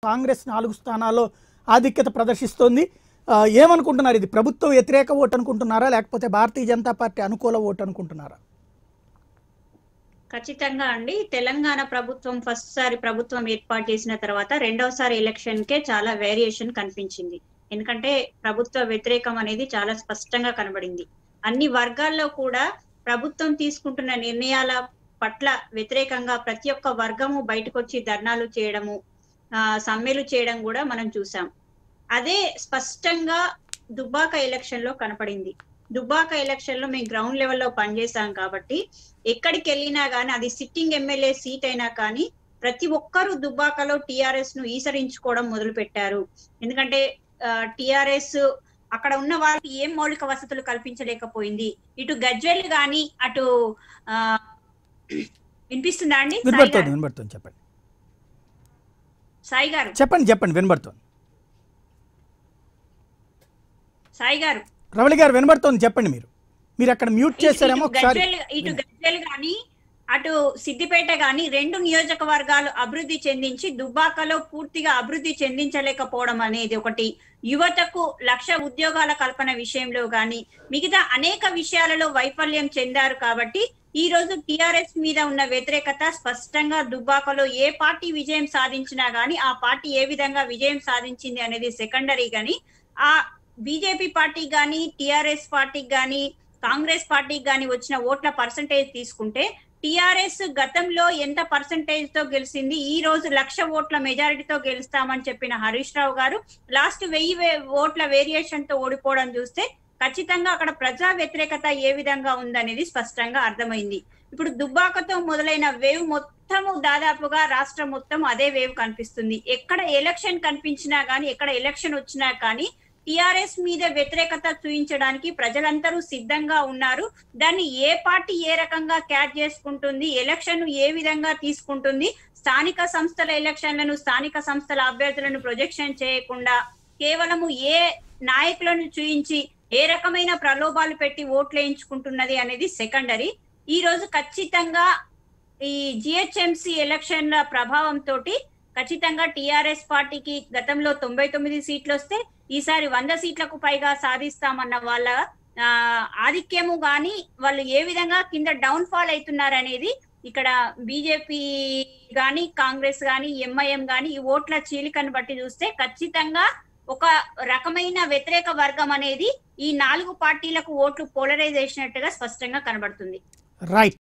కాంగ్రెస్ నాలుగు స్థానాల్లో ఆధిక్యత ప్రదర్శిస్తోంది ఆ, ఏమనుకుంటున్నారు ఇది ప్రభుత్వ వ్యతిరేక ఓటు అనుకుంటున్నారా లేకపోతే భారతీయ జనతా పార్టీ అనుకూల ఓటు అనుకుంటున్నారా ఖచ్చితంగా అండి తెలంగాణ ప్రభుత్వం ఫస్ట్ సారి ప్రభుత్వం ఏర్పాటు చేసిన తర్వాత రెండవసారి ఎలక్షన్ కే చాలా వేరియేషన్ కనిపించింది ఎందుకంటే ప్రభుత్వ వ్యతిరేకం అనేది చాలా స్పష్టంగా కనబడింది అన్ని వర్గాల్లో కూడా ప్రభుత్వం తీసుకుంటున్న నిర్ణయాల పట్ల వ్యతిరేకంగా ప్రతి ఒక్క వర్గము బయటకు వచ్చి ధర్నాలు చేయడము ఆ, సమ్మెలు చేయడం కూడా మనం చూసాం అదే స్పష్టంగా దుబ్బాక ఎలక్షన్ లో కనపడింది దుబ్బాక ఎలక్షన్ లో మేము గ్రౌండ్ లెవెల్లో పనిచేసాం కాబట్టి ఎక్కడికి వెళ్ళినా కానీ అది సిట్టింగ్ ఎమ్మెల్యే సీట్ అయినా కానీ ప్రతి ఒక్కరూ దుబ్బాకలో టిఆర్ఎస్ ను ఈసరించుకోవడం మొదలు పెట్టారు ఎందుకంటే టిఆర్ఎస్ అక్కడ ఉన్న వాళ్ళకి ఏం మౌలిక వసతులు కల్పించలేకపోయింది ఇటు గజ్వెల్ గాని అటు ఆ, వినిపిస్తుందా అండి సాయి వినబడుతోంది గారు? వినబడుతోంది చెప్పండి సాయి గారు చెప్పండి చెప్పండి వినబడుతోంది సాయి గారు రవళి గారు వినబడుతోంది చెప్పండి మీరు మీరు అక్కడ మ్యూట్ చేశారేమో ఇటు ఒకసారి గజ్వేల్ ఇటు గజ్వేల్ గాని అటు సిద్దిపేట గాని రెండు నియోజకవర్గాలు అభివృద్ధి చెందించి దుబ్బాకలో పూర్తిగా అభివృద్ధి చెందించలేకపోవడం అనేది ఒకటి యువతకు లక్ష ఉద్యోగాల కల్పన విషయంలో గాని మిగతా అనేక విషయాలలో వైఫల్యం చెందారు కాబట్టి ఈ రోజు టిఆర్ఎస్ మీద ఉన్న వ్యతిరేకత స్పష్టంగా దుబ్బాకలో ఏ పార్టీ విజయం సాధించినా గాని ఆ పార్టీ ఏ విధంగా విజయం సాధించింది అనేది సెకండరీ గాని ఆ బీజేపీ పార్టీ గాని టిఆర్ఎస్ పార్టీకి గాని కాంగ్రెస్ పార్టీకి గాని వచ్చిన ఓట్ల పర్సంటేజ్ తీసుకుంటే టిఆర్ఎస్ గతంలో ఎంత పర్సంటేజ్ తో గెలిచింది ఈ రోజు లక్ష ఓట్ల మెజారిటీతో గెలుస్తామని చెప్పిన హరీష్ రావు గారు లాస్ట్ వెయ్యి వే- ఓట్ల వేరియేషన్ తో ఓడిపోవడం చూస్తే ఖచ్చితంగా అక్కడ ప్రజా వ్యతిరేకత ఏ విధంగా ఉందనేది స్పష్టంగా అర్థమైంది ఇప్పుడు దుబ్బాకతో మొదలైన వేవ్ మొత్తము దాదాపుగా రాష్ట్రం మొత్తం అదే వేవ్ కనిపిస్తుంది ఎక్కడ ఎలక్షన్ కనిపించినా గానీ ఎక్కడ ఎలక్షన్ వచ్చినా కానీ టిఆర్ఎస్ మీద వ్యతిరేకత చూపించడానికి ప్రజలందరూ సిద్ధంగా ఉన్నారు దాన్ని ఏ పార్టీ ఏ రకంగా క్యాచ్ చేసుకుంటుంది ఎలక్షన్ ఏ విధంగా తీసుకుంటుంది స్థానిక సంస్థల ఎలక్షన్లను స్థానిక సంస్థల అభ్యర్థులను ప్రొజెక్షన్ చేయకుండా కేవలము ఏ నాయకులను చూయించి ఏ రకమైన ప్రలోభాలు పెట్టి ఓట్లు వేయించుకుంటున్నది అనేది సెకండరీ ఈ రోజు ఖచ్చితంగా ఈ జిహెచ్ఎంసి ఎలక్షన్ల ప్రభావం తోటి ఖచ్చితంగా టిఆర్ఎస్ పార్టీకి గతంలో తొంభై తొమ్మిది సీట్లు వస్తే ఈసారి వంద సీట్లకు పైగా సాధిస్తామన్న వాళ్ళ ఆ, ఆధిక్యము గాని వాళ్ళు ఏ విధంగా కింద డౌన్ ఫాల్ అవుతున్నారు అనేది ఇక్కడ బీజేపీ గాని కాంగ్రెస్ గాని ఎంఐఎం గాని ఈ ఓట్ల చీలికను బట్టి చూస్తే ఖచ్చితంగా ఒక రకమైన వ్యతిరేక వర్గం అనేది ఈ నాలుగు పార్టీలకు ఓట్లు పోలరైజ్ చేసినట్టుగా స్పష్టంగా కనబడుతుంది రైట్